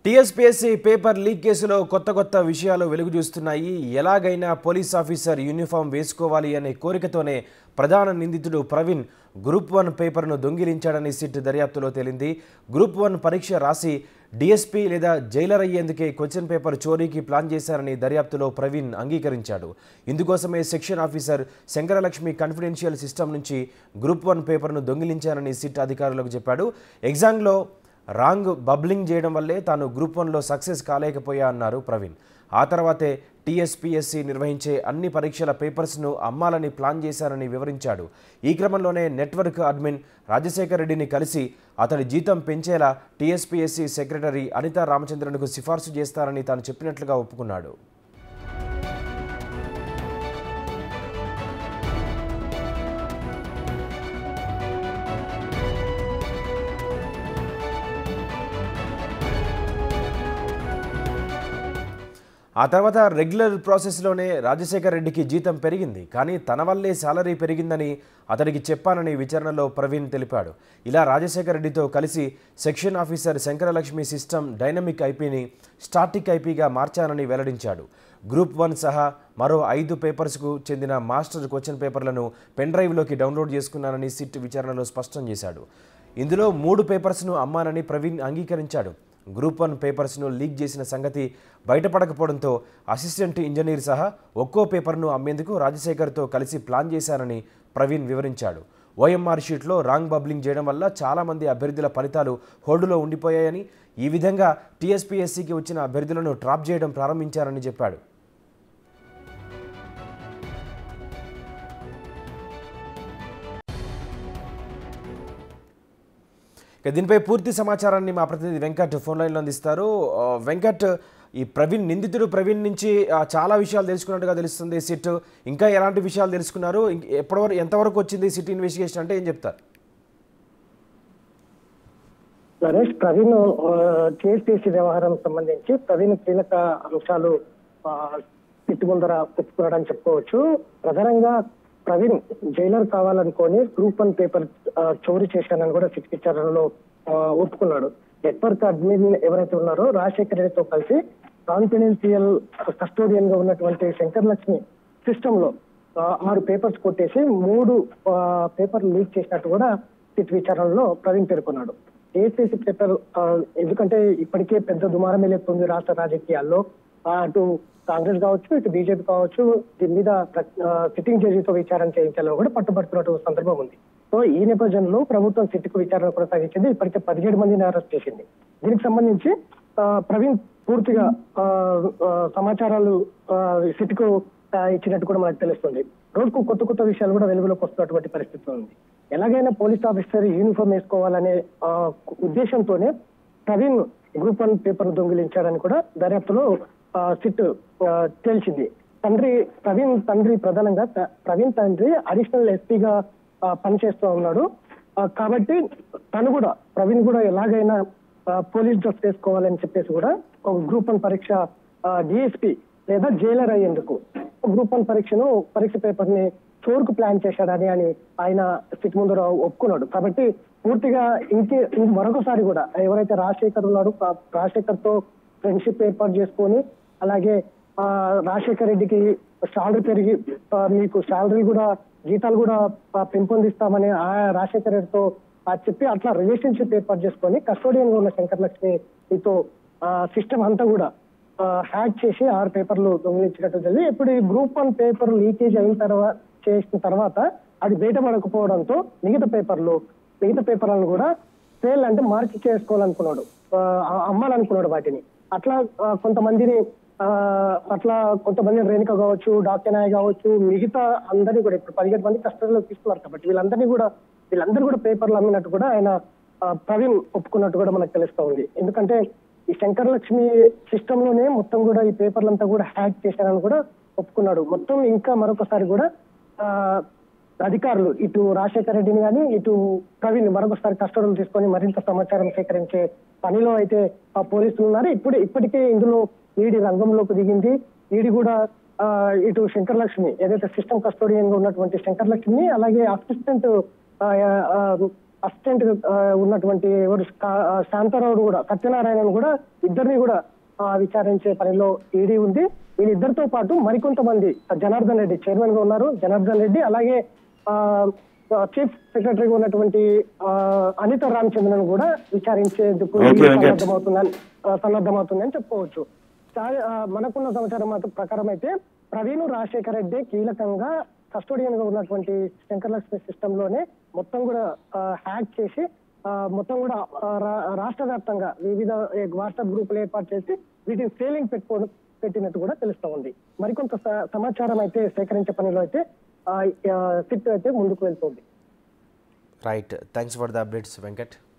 TSPSC paper leak కేసులో కొత్త కొత్త విషయాలు వెలుగు చూస్తున్నాయి ఎలాగైనా పోలీస్ ఆఫీసర్ యూనిఫామ్ వేసుకోవాలి అనే కోరికతోనే ప్రధాన నిందితుడు ప్రవీణ్ గ్రూప్ వన్ పేపర్ను దొంగిలించాడని సిట్ దర్యాప్తులో తేలింది గ్రూప్ వన్ పరీక్ష రాసి డిఎస్పీ లేదా జైలర్ అయ్యేందుకే క్వశ్చన్ పేపర్ చోరీకి ప్లాన్ చేశారని దర్యాప్తులో ప్రవీణ్ అంగీకరించాడు ఇందుకోసమే section officer Shankaralakshmi confidential system నుంచి గ్రూప్ వన్ పేపర్ను దొంగిలించారని సిట్ అధికారులకు చెప్పాడు ఎగ్జామ్లో రాంగ్ బబ్లింగ్ చేయడం వల్లే తాను గ్రూప్ వన్లో సక్సెస్ కాలేకపోయా అన్నారు ప్రవీణ్ ఆ తర్వాతే టీఎస్పీఎస్సీ నిర్వహించే అన్ని పరీక్షల పేపర్స్ను అమ్మాలని ప్లాన్ చేశారని వివరించాడు ఈ క్రమంలోనే నెట్వర్క్ అడ్మిన్ రాజశేఖర్ రెడ్డిని కలిసి అతడి జీతం పెంచేలా టీఎస్పీఎస్సీ సెక్రటరీ అనితా రామచంద్రన్కు సిఫార్సు చేస్తారని తాను చెప్పినట్లుగా ఒప్పుకున్నాడు ఆ తర్వాత రెగ్యులర్ ప్రాసెస్లోనే రాజశేఖర్ రెడ్డికి జీతం పెరిగింది కానీ తన వల్లే శాలరీ పెరిగిందని అతడికి చెప్పానని విచారణలో ప్రవీణ్ తెలిపాడు ఇలా రాజశేఖర్ రెడ్డితో కలిసి section officer Shankaralakshmi system dynamic ఐపీని స్టాటిక్ ఐపీగా మార్చానని వెల్లడించాడు గ్రూప్ వన్ సహా మరో ఐదు పేపర్స్కు చెందిన మాస్టర్ క్వశ్చన్ పేపర్లను పెన్ డ్రైవ్లోకి డౌన్లోడ్ చేసుకున్నానని సిట్ విచారణలో స్పష్టం చేశాడు ఇందులో మూడు పేపర్స్ను అమ్మానని ప్రవీణ్ అంగీకరించాడు గ్రూప్ వన్ పేపర్స్ను లీక్ చేసిన సంగతి బయటపడకపోవడంతో అసిస్టెంట్ ఇంజనీర్ సహా ఒక్కో పేపర్ను అమ్మేందుకు రాజశేఖర్తో కలిసి ప్లాన్ చేశారని ప్రవీణ్ వివరించాడు ఓఎంఆర్ షీట్లో రాంగ్ బబ్లింగ్ చేయడం వల్ల చాలామంది అభ్యర్థుల ఫలితాలు హోల్డులో ఉండిపోయాయని ఈ విధంగా టీఎస్పీఎస్సీకి వచ్చిన అభ్యర్థులను ట్రాప్ చేయడం ప్రారంభించారని చెప్పాడు ఇక దీనిపై పూర్తి సమాచారాన్ని మా ప్రతినిధి వెంకట్ ఫోన్ లైన్లో అందిస్తారు ఆ, వెంకట్ ఈ ప్రవీణ్ నిందితుడు ప్రవీణ్ నుంచి ఆ, చాలా విషయాలు తెలుసుకున్నట్టుగా తెలుస్తుంది సిట్ ఇంకా ఎలాంటి విషయాలు తెలుసుకున్నారు ఇంక ఎప్పటివరకు ఎంతవరకు వచ్చింది సిట్ ఇన్వెస్టిగేషన్ అంటే ఏం చెప్తారు నరేష్ ప్రవీణ్ టీఎస్పీసీ వ్యవహారం సంబంధించి ప్రవీణ్ కీలక అంశాలు పిట్టు ముందర పెట్టుకున్నాడని చెప్పుకోవచ్చు ప్రధానంగా ప్రవీణ్ జైలర్ కావాలనుకొని గ్రూప్ వన్ పేపర్ ఆ, చోరీ చేశానని కూడా సిట్ విచారణలో ఆ, ఒప్పుకున్నాడు నెట్వర్క్ అడ్మిన్ ఎవరైతే ఉన్నారో రాజశేఖర్ రెడ్డితో కలిసి కాన్ఫిడెన్షియల్ కస్టోడియన్ గా ఉన్నటువంటి శంకర్ లక్ష్మి సిస్టమ్ లో ఆ, ఆరు పేపర్స్ కొట్టేసి మూడు ఆ, పేపర్లు లీక్ చేసినట్టు కూడా సిట్ విచారణలో ప్రవీణ్ పేర్కొన్నాడు ఏసీసీ పేపర్ ఆ, ఎందుకంటే ఇప్పటికే పెద్ద దుమారమే లేపుతుంది రాష్ట్ర రాజకీయాల్లో ఆ, అటు కాంగ్రెస్ కావచ్చు ఇటు బీజేపీ కావచ్చు దీని మీద సిట్టింగ్ జడ్జితో విచారణ చేయించాలని కూడా పట్టుబడుతున్నట్టు సందర్భం ఉంది సో ఈ నేపథ్యంలో ప్రభుత్వం సిట్కు విచారణ కొనసాగించింది ఇప్పటికే పదిహేడు మందిని అరెస్ట్ చేసింది దీనికి సంబంధించి ఆ, ప్రవీణ్ పూర్తిగా ఆ, ఆ, సమాచారాలు సిట్కు ఇచ్చినట్టు కూడా మనకు తెలుస్తుంది రోజుకు కొత్త కొత్త విషయాలు కూడా వెలుగులోకి వస్తున్నటువంటి పరిస్థితి ఉంది ఎలాగైనా పోలీస్ ఆఫీసర్ యూనిఫామ్ వేసుకోవాలనే ఆ, ఉద్దేశంతోనే ప్రవీణ్ గ్రూప్ వన్ పేపర్ దొంగిలించాడని కూడా దర్యాప్తులో ఆ, సిట్ ఆ, తేల్చింది తండ్రి ప్రవీణ్ తండ్రి ప్రధానంగా త- ప్రవీణ్ తండ్రి అడిషనల్ ఎస్పీగా పనిచేస్తూ ఉన్నాడు ఆ, కాబట్టి తను కూడా ప్రవీణ్ కూడా ఎలాగైనా ఆ, పోలీస్ డ్రెస్ వేసుకోవాలని చెప్పేసి కూడా ఒక గ్రూప్ వన్ పరీక్ష డిఎస్పీ లేదా జైలర్ అయ్యేందుకు గ్రూప్ వన్ పరీక్షను పరీక్ష పేపర్ ని చోరుకు ప్లాన్ చేశాడని అని ఆయన సిట్ ముందు ఒప్పుకున్నాడు కాబట్టి పూర్తిగా ఇంకే ఇంక మరొకసారి కూడా ఎవరైతే రాజశేఖర్ ఉన్నాడో ఆ రాజశేఖర్ తో ఫ్రెండ్షిప్ ఏర్పాటు చేసుకొని అలాగే ఆ రాజశేఖర్ రెడ్డికి శాలరీ పెరిగి ఆ, మీకు శాలరీ కూడా జీతాలు కూడా ఆ, పెంపొందిస్తామని ఆ రాజశేఖర్ రెడ్డితో ఆ చెప్పి అట్లా రిలేషన్షిప్ ఏర్పాటు చేసుకొని కస్టోడియన్ గా ఉన్న శంకర్ లక్ష్మితో సిస్టమ్ అంతా కూడా హ్యాక్ చేసి ఆరు పేపర్లు దొంగిలించినట్టు జరిగింది ఇప్పుడు ఈ గ్రూప్ వన్ పేపర్ లీకేజ్ అయిన తర్వాత చేసిన తర్వాత అది బయటపడకపోవడంతో మిగతా పేపర్లు మిగతా పేపర్లను కూడా సేల్ అంటే మార్చి చేసుకోవాలనుకున్నాడు ఆ, అమ్మాలనుకున్నాడు వాటిని అట్లా ఆ, కొంతమందిని ఆ, అట్లా కొంతమంది రేణుక కావచ్చు డాక్టర్ నాయ్ కావచ్చు మిగతా అందరినీ కూడా ఇప్పుడు పదిహేడు మంది కస్టడీలో తీసుకున్నారు కాబట్టి వీళ్ళందరినీ కూడా వీళ్ళందరూ కూడా పేపర్లు అమ్మినట్టు కూడా ఆయన ఆ, ప్రవీణ్ ఒప్పుకున్నట్టు కూడా మనకు తెలుస్తా ఉంది ఎందుకంటే ఈ శంకర్ లక్ష్మి సిస్టమ్ లోనే మొత్తం కూడా ఈ పేపర్లంతా కూడా హ్యాక్ చేశారని కూడా ఒప్పుకున్నాడు మొత్తం ఇంకా మరొకసారి కూడా ఆ అధికారులు ఇటు రాజశేఖర రెడ్డిని కానీ ఇటు ప్రవీణ్ మరొకసారి కస్టడీలు తీసుకొని మరింత సమాచారం సేకరించే పనిలో అయితే ఆ పోలీసులు ఉన్నారు ఇప్పుడు ఇప్పటికే ఇందులో ఈడీ రంగంలోకి దిగింది ఈడీ కూడా ఆ, ఇటు శంకర్ లక్ష్మి ఏదైతే సిస్టమ్ కస్టోడియన్ గా ఉన్నటువంటి శంకర్ లక్ష్మిని అలాగే అసిస్టెంట్ అసిస్టెంట్ ఉన్నటువంటి ఎవరు కా- ఆ, శాంతారావు కూడా సత్యనారాయణను కూడా ఇద్దరిని కూడా ఆ, విచారించే పనిలో ఈడీ ఉంది వీళ్ళిద్దరితో పాటు మరికొంతమంది జనార్దన్ రెడ్డి చైర్మన్ గా ఉన్నారు జనార్దన్ రెడ్డి అలాగే ఆ, చీఫ్ సెక్రటరీగా ఉన్నటువంటి ఆ, అనిత రామచంద్రన్ కూడా విచారించేందుకు Okay, వెంకట్. సన్నద్ధమవుతుందని ఆ, సన్నద్ధమవుతుందని చెప్పుకోవచ్చు చా- ఆ, మనకున్న సమాచారం మాత్రం ప్రకారం అయితే ప్రవీణ్ రాజశేఖర రెడ్డి కీలకంగా కస్టోడియన్ గా ఉన్నటువంటి శంకరలక్ష్మి సిస్టమ్ లోనే మొత్తం కూడా హ్యాక్ చేసి ఆ, మొత్తం కూడా ఆ, రా- రాష్ట్ర వ్యాప్తంగా వివిధ ఏ, వాట్సాప్ గ్రూపులు ఏర్పాటు చేసి వీటిని సేలింగ్ పెట్టుకో పెట్టినట్టు కూడా తెలుస్తా ఉంది మరికొంత స- సమాచారం అయితే సేకరించే పనిలో అయితే ఆ, ఆ, సిట్ అయితే ముందుకు వెళ్తుంది right thanks for the updates Venkat